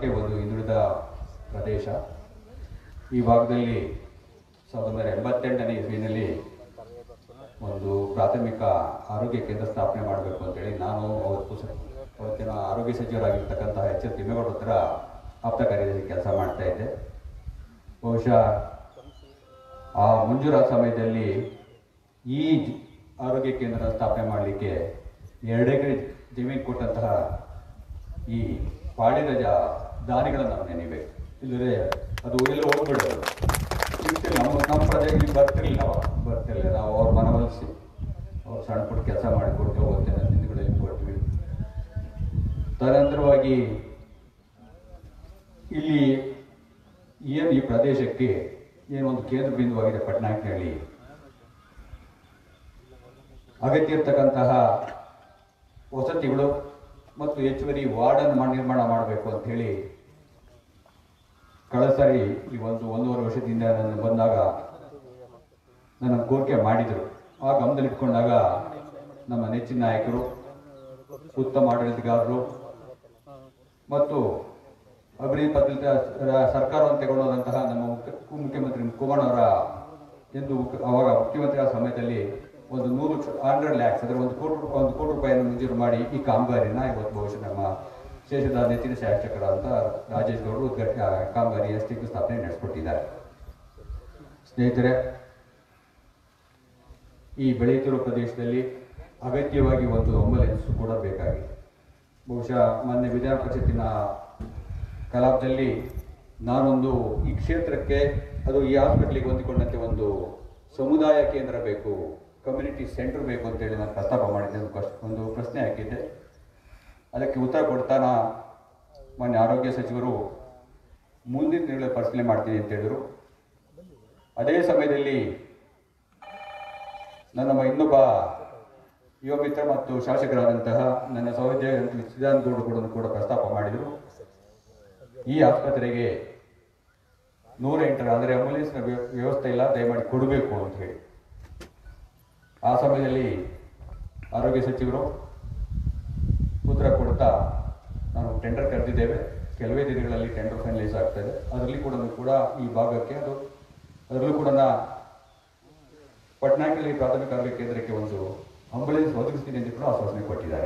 ಒಂದು ಹಿಂದುಳಿದ ಪ್ರದೇಶ ಈ ಭಾಗದಲ್ಲಿ ಸಾವಿರದ ಒಂಬೈನೂರ ಎಂಬತ್ತೆಂಟನೇ ಇಸ್ವಿನಲ್ಲಿ ಒಂದು ಪ್ರಾಥಮಿಕ ಆರೋಗ್ಯ ಕೇಂದ್ರ ಸ್ಥಾಪನೆ ಮಾಡಬೇಕು ಅಂತೇಳಿ ನಾನು ಅವತ್ತು ಸ- ಅವತ್ತಿನ ಆರೋಗ್ಯ ಸಚಿವರಾಗಿರ್ತಕ್ಕಂತಹ ಎಚ್ ಎಸ್ ತಿಮ್ಮೇಗೌಡ ಹತ್ರ ಆಪ್ತ ಕಾರ್ಯದಲ್ಲಿ ಕೆಲಸ ಮಾಡ್ತಾ ಇದ್ದೆ ಬಹುಶಃ ಆ ಮಂಜೂರಾದ ಸಮಯದಲ್ಲಿ ಈ ಜ- ಆರೋಗ್ಯ ಕೇಂದ್ರ ಸ್ಥಾಪನೆ ಮಾಡಲಿಕ್ಕೆ ಎರಡು ಎಕರೆ ಜಮೀನು ಕೊಟ್ಟಂತಹ ಈ ಪಾಳಿದ ಜ ದಾನಿಗಳನ್ನು ನಾವು ನೆನೆಬೇಕು ಇಲ್ಲದೆ ಅದು ಎಲ್ಲ ಹೋಗ್ಬಿಡೋದು ಇಷ್ಟು ನಮ್ಮ ನಮ್ಮ ಪ್ರಜೆಗಳಿಗೆ ಬರ್ತಿರ್ಲಿಲ್ಲ ಅವಾಗ ಬರ್ತಿರ್ಲಿಲ್ಲ ನಾವು ಅವ್ರ ಮನವೊಲಿಸಿ ಅವ್ರು ಸಣ್ಣ ಪುಟ್ಟ ಕೆಲಸ ಮಾಡಿಕೊಟ್ಟು ಅವತ್ತಿನ ದಿನಗಳಲ್ಲಿ ಕೊಟ್ವಿ ತದನಂತರವಾಗಿ ಇಲ್ಲಿ ಏನು ಈ ಪ್ರದೇಶಕ್ಕೆ ಏನು ಒಂದು ಕೇಂದ್ರ ಬಿಂದುವಾಗಿದೆ ಪಟ್ನಾಯಕ್ನಹಳ್ಳಿ ಅಗತ್ಯ ಇರ್ತಕ್ಕಂತಹ ವಸತಿಗಳು ಮತ್ತು ಹೆಚ್ಚುವರಿ ವಾರ್ಡನ್ನು ಮಾ- ನಿರ್ಮಾಣ ಮಾಡಬೇಕು ಅಂತ ಹೇಳಿ ಕಳೆದ ಸಾರಿ ಈ ಒಂದು ಒಂದೂವರೆ ವರ್ಷದಿಂದ ನಾನು ಬಂದಾಗ ನನ್ನ ಕೋರಿಕೆ ಮಾಡಿದರು ಆ ಗಮನದಲ್ಲಿಟ್ಕೊಂಡಾಗ ನಮ್ಮ ನೆಚ್ಚಿನ ನಾಯಕರು ಉತ್ತಮ ಆಡಳಿತಗಾರರು ಮತ್ತು ಅಭಿವೃದ್ಧಿ ಪತ್ರಿತ ಸರ್ಕಾರವನ್ನು ತೆಗೆದುಕೊಂಡಂತಹ ನಮ್ಮ ಮುಖ್ಯ ಮುಖ್ಯಮಂತ್ರಿ ಕುಮಾರವರ ಎಂದು ಮುಖ್ಯ- ಅವಾಗ ಮುಖ್ಯಮಂತ್ರಿ ಆದ ಸಮಯದಲ್ಲಿ ಒಂದು ನೂರು ಹಂಡ್ರೆಡ್ ಲ್ಯಾಕ್ಸ್ ಅಂದರೆ ಒಂದು ಕೋಟಿ ರೂಪಾಯಿ ಒಂದು ಕೋಟಿ ರೂಪಾಯಿಯನ್ನು ಮಂಜೂರು ಮಾಡಿ ಈ ಕಾಮಗಾರಿನ ಇವತ್ತು ಬಹುಶಃ ನಮ್ಮ ಶೇಷದ ನೆಚ್ಚಿನ ಶಾಸಕರಾದಂಥ ರಾಜೇಶ್ ಗೌಡರು ಉದ್ಘಾಟ ಕಾಮಗಾರಿ ಎಸ್ಟಿಗೂ ಸ್ಥಾಪನೆ ನಡೆಸ್ಕೊಟ್ಟಿದ್ದಾರೆ ಸ್ನೇಹಿತರೆ ಈ ಬೆಳೆಯುತ್ತಿರುವ ಪ್ರದೇಶದಲ್ಲಿ ಅಗತ್ಯವಾಗಿ ಒಂದು ಆಂಬುಲೆನ್ಸ್ ಕೂಡ ಬೇಕಾಗಿದೆ ಬಹುಶಃ ಮೊನ್ನೆ ವಿಧಾನ ಪರಿಷತ್ತಿನ ಕಲಾಪದಲ್ಲಿ ನಾನೊಂದು ಈ ಕ್ಷೇತ್ರಕ್ಕೆ ಅದು ಈ ಹಾಸ್ಪಿಟ್ಲಿಗೆ ಹೊಂದಿಕೊಂಡಂತೆ ಒಂದು ಸಮುದಾಯ ಕೇಂದ್ರ ಬೇಕು ಕಮ್ಯುನಿಟಿ ಸೆಂಟರ್ ಬೇಕು ಅಂತೇಳಿ ನಾನು ಪ್ರಸ್ತಾಪ ಮಾಡಿದ್ದೆ ಒಂದು ಕಷ್ಟ ಒಂದು ಪ್ರಶ್ನೆ ಹಾಕಿದ್ದೆ ಅದಕ್ಕೆ ಉತ್ತರ ಕೊಡ್ತಾನ ಮೊನ್ನೆ ಆರೋಗ್ಯ ಸಚಿವರು ಮುಂದಿನ ತಿಂಗಳಲ್ಲಿ ಪರಿಶೀಲನೆ ಮಾಡ್ತೀನಿ ಅಂತ ಹೇಳಿದರು ಅದೇ ಸಮಯದಲ್ಲಿ ನನ್ನ ಇನ್ನೊಬ್ಬ ಯುವ ಮಿತ್ರ ಮತ್ತು ಶಾಸಕರಾದಂತಹ ನನ್ನ ಸಹೋದಯ ಸಿದ್ಧಾಂತಗೌಡರು ಕೂಡ ಕೂಡ ಪ್ರಸ್ತಾಪ ಮಾಡಿದರು ಈ ಆಸ್ಪತ್ರೆಗೆ ನೂರ ಎಂಟರ ಅಂದರೆ ಆಂಬುಲೆನ್ಸ್ನ ವ್ಯ- ವ್ಯವಸ್ಥೆ ಇಲ್ಲ ದಯಮಾಡಿ ಕೊಡಬೇಕು ಅಂತ ಹೇಳಿ ಆ ಸಮಯದಲ್ಲಿ ಆರೋಗ್ಯ ಸಚಿವರು ಉತ್ತರ ಕೊಡ್ತಾ ನಾನು ಟೆಂಡರ್ ಕರೆದಿದ್ದೇವೆ ಕೆಲವೇ ದಿನಗಳಲ್ಲಿ ಟೆಂಡರ್ ಫೈನಲೈಸ್ ಆಗ್ತದೆ ಅದರಲ್ಲಿ ಕೂಡ ಕೂಡ ಈ ಭಾಗಕ್ಕೆ ಅದು ಅದರಲ್ಲೂ ಕೂಡ ನಾ ಪಟ್ನಾಕಲ್ಲಿ ಪ್ರಾಥಮಿಕ ಆರೋಗ್ಯ ಕೇಂದ್ರಕ್ಕೆ ಒಂದು ಆಂಬುಲೆನ್ಸ್ ಒದಗಿಸ್ತೀನಿ ಅಂತ ಕೂಡ ಆಶ್ವಾಸನೆ ಕೊಟ್ಟಿದ್ದಾರೆ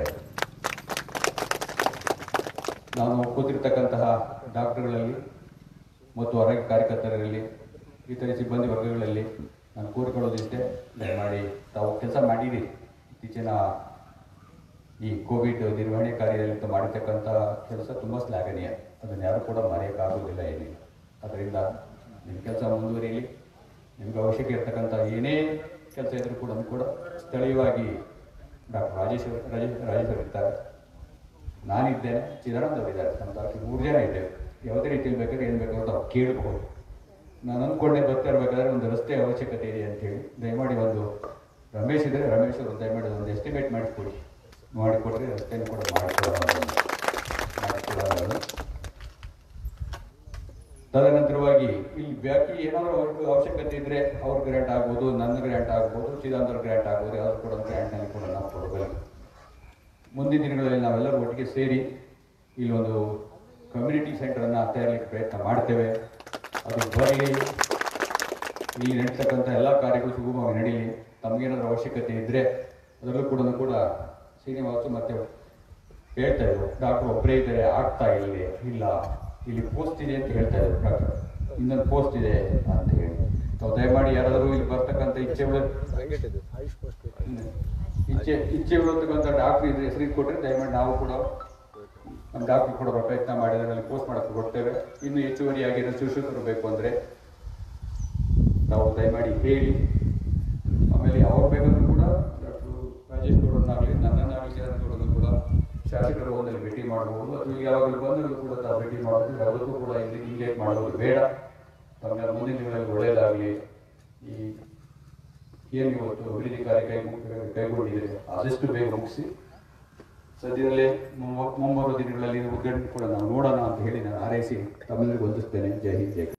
ನಾನು ಕೂತಿರ್ತಕ್ಕಂತಹ ಡಾಕ್ಟರ್ಗಳಲ್ಲಿ ಮತ್ತು ಆರೋಗ್ಯ ಕಾರ್ಯಕರ್ತರಲ್ಲಿ ಇತರೆ ಸಿಬ್ಬಂದಿ ವರ್ಗಗಳಲ್ಲಿ ನಾನು ಕೋರಿಕೊಳ್ಳೋದಿಷ್ಟೇ ದಯಮಾಡಿ ತಾವು ಕೆಲಸ ಮಾಡಿರಿ ಇತ್ತೀಚಿನ ಈ ಕೋವಿಡ್ ನಿರ್ವಹಣೆ ಕಾರ್ಯದಲ್ಲಿ ತಾವು ಮಾಡಿರ್ತಕ್ಕಂಥ ಕೆಲಸ ತುಂಬ ಶ್ಲಾಘನೀಯ ಅದನ್ನು ಯಾರು ಕೂಡ ಮರೆಯೋಕ್ಕಾಗೋದಿಲ್ಲ ಏನಿಲ್ಲ ಅದರಿಂದ ನಿಮ್ಮ ಕೆಲಸ ಮುಂದುವರಿಯಲಿ ನಿಮ್ಗೆ ಅವಶ್ಯಕ ಇರ್ತಕ್ಕಂಥ ಏನೇ ಕೆಲಸ ಇದ್ರೂ ಕೂಡ ಕೂಡ ಸ್ಥಳೀಯವಾಗಿ ಡಾಕ್ಟರ್ ರಾಜೇಶ್ ಅವರು- ರಾಜೇಶ್ ರಾಜೇಶ್ ಅವರು ಇರ್ತಾರೆ ನಾನಿದ್ದೇನೆ ಚಿದಾನಂದ ಅವರಿದ್ದಾರೆ ನಮ್ಮ ಡಾಕ್ಟರ್ ಮೂರು ಜನ ಇದ್ದೇವೆ ಯಾವುದೇ ರೀತಿಯಲ್ಲಿ ಬೇಕಾದ್ರೆ ಏನು ಬೇಕಾದ್ರೂ ತಾವು ಕೇಳ್ಬೋದು ನಾನು ಅಂದ್ಕೊಂಡೆ ಬರ್ತಾ ಇರಬೇಕಾದ್ರೆ ಒಂದು ರಸ್ತೆ ಅವಶ್ಯಕತೆ ಇದೆ ಅಂತೇಳಿ ದಯಮಾಡಿ ಒಂದು ರಮೇಶ್ ಇದ್ದರೆ ರಮೇಶ್ ಅವರು ದಯಮಾಡಿ ಒಂದು ಎಸ್ಟಿಮೇಟ್ ಮಾಡಿಕೊಡಿ ಮಾಡಿಕೊಟ್ರೆ ರಸ್ತೆಯನ್ನು ಕೂಡ ಮಾಡಿಕೊಡೋಣ ಮಾಡಿಕೊಡೋಣ ತದನಂತರವಾಗಿ ಇಲ್ಲಿ ಬಾಕಿ ಏನಾದರೂ ಅವ್ರಿಗೆ ಅವಶ್ಯಕತೆ ಇದ್ರೆ ಅವ್ರ ಗ್ರ್ಯಾಂಟ್ ಆಗ್ಬೋದು ನನ್ನ ಗ್ರ್ಯಾಂಟ್ ಆಗ್ಬೋದು ಚಿದಂತರ ಗ್ರ್ಯಾಂಟ್ ಆಗ್ಬೋದು ಯಾವ್ದು ಕೂಡ ಗ್ರ್ಯಾಂಟ್ನಲ್ಲಿ ಕೂಡ ನಾವು ಕೊಡಬಲ್ಲ ಮುಂದಿನ ದಿನಗಳಲ್ಲಿ ನಾವೆಲ್ಲರೂ ಒಟ್ಟಿಗೆ ಸೇರಿ ಇಲ್ಲೊಂದು ಕಮ್ಯುನಿಟಿ ಸೆಂಟರನ್ನು ತೆರಲಿಕ್ಕೆ ಪ್ರಯತ್ನ ಮಾಡ್ತೇವೆ ಅದು ಬರಲಿ ಇಲ್ಲಿ ನಡೀತಕ್ಕಂಥ ಎಲ್ಲ ಕಾರ್ಯಗಳು ಸುಗಮವಾಗಿ ನಡೀಲಿ ತಮಗೇನಾದ್ರೂ ಅವಶ್ಯಕತೆ ಇದ್ದರೆ ಅದರಲ್ಲೂ ಕೂಡ ಕೂಡ ಶ್ರೀನಿವಾಸು ಮತ್ತೆ ಹೇಳ್ತಾ ಇದ್ರು ಡಾಕ್ಟರ್ ಒಬ್ಬರೇ ಇದ್ದಾರೆ ಆಗ್ತಾ ಇಲ್ಲಿ ಇಲ್ಲ ಇಲ್ಲಿ ಪೋಸ್ಟ್ ಇದೆ ಅಂತ ಹೇಳ್ತಾ ಇದ್ರು ಡಾಕ್ಟರ್ ಇನ್ನೊಂದು ಪೋಸ್ಟ್ ಇದೆ ಅಂತ ಹೇಳಿ ತಾವು ದಯಮಾಡಿ ಯಾರಾದರೂ ಇಲ್ಲಿ ಬರ್ತಕ್ಕಂಥ ಇಚ್ಛೆ ಉಳ್ಳ- ಹ್ಮ್. ಇಚ್ಛೆ ಇಚ್ಛೆ ಇರತಕ್ಕಂಥ ಡಾಕ್ಟರ್ ಇದ್ರೆ ಹೆಸರು ಕೊಟ್ಟರೆ ದಯಮಾಡಿ ನಾವು ಕೂಡ ನಮ್ಮ ಡಾಕ್ಟರ್ ಕೂಡ ಪ್ರಯತ್ನ ಮಾಡಿದ್ರೆ ಅಲ್ಲಿ ಪೋಸ್ಟ್ ಮಾಡಕ್ಕೆ ಕೊಡ್ತೇವೆ ಇನ್ನು ಹೆಚ್ಚುವರಿಯಾಗಿ ಏನಾದ್ರು ಶಿಕ್ಷಕರು ಬೇಕು ಅಂದರೆ ತಾವು ದಯಮಾಡಿ ಹೇಳಿ ಆಮೇಲೆ ಅವ್ರು ಬೇಕಾದ್ರೂ ಕೂಡ ಡಾಕ್ಟರ್ ರಾಜೇಶ್ ಗೌಡರನ್ನಾಗಲಿ ನನ್ನನ್ನಾಗಲಿ ಯಾರನ್ನು ಕೂಡ ಶಾಸಕರು ಒಂದಲ್ಲಿ ಭೇಟಿ ಮಾಡಬಹುದು ಅಥವಾ ಯಾವಾಗಲೂ ಬಂದರೂ ಕೂಡ ತಾವು ಭೇಟಿ ಮಾಡೋದು ಯಾವುದಕ್ಕೂ ಕೂಡ ಇಲ್ಲಿ ಇಂಗೇಜ್ ಮಾಡೋದು ಬೇಡ ತಮಗೆ ಮುಂದಿನ ದಿನಗಳಲ್ಲಿ ಒಳ್ಳೆಯದಾಗಲಿ ಈ ಏನು ಇವತ್ತು ಅಭಿವೃದ್ಧಿ ಕಾರ್ಯ ಕೈ ಕೈಗೊಂಡಿದೆ ಆದಷ್ಟು ಬೇಗ ಮುಗಿಸಿ ಸದ್ಯದಲ್ಲೇ ಮುಂಬರುವ ದಿನಗಳಲ್ಲಿ ಉದ್ಘಾಟನೆ ಕೂಡ ನಾವು ನೋಡೋಣ ಅಂತ ಹೇಳಿ ನಾನು ಹಾರೈಸಿ ತಮ್ಮೆಲ್ಲರಿಗೂ ವಂದಿಸ್ತೇನೆ ಜೈ ಹಿಂದ್ ಜೈ ಕರ್ನಾಟಕ.